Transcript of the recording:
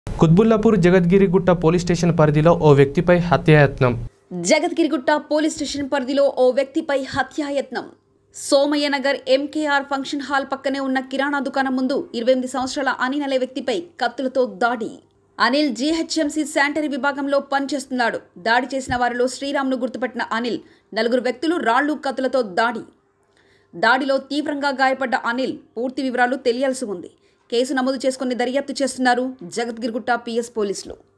Quthbullapur Jagadgirigutta police station పరిధిలో ఓ వ్యక్తిపై హత్యాయత్నం జగద్గిరిగుట్ట పోలీస్ స్టేషన్ పరిధిలో ఓ వ్యక్తిపై హత్యాయత్నం Somaiah Nagar MKR function hall పక్కనే ఉన్న కిరాణా దుకాణం ముందు ఇరవై ఎనిమిది సంవత్సరాల అనిల్ అనే వ్యక్తిపై కత్తులతో దాడి అనిల్ జీహెచ్ఎంసీ శానిటరీ విభాగంలో పనిచేస్తున్నాడు దాడి చేసిన వారిలో శ్రీరామ్ను గుర్తుపట్టిన అనిల్ నలుగురు వ్యక్తులు రాళ్లు కత్తులతో దాడి దాడిలో తీవ్రంగా గాయపడ్డ అనిల్ పూర్తి వివరాలు తెలియాల్సి ఉంది కేసు నమోదు చేసుకుని దర్యాప్తు చేస్తున్నారు జగద్గిరిగుట్ట పిఎస్ పోలీసులు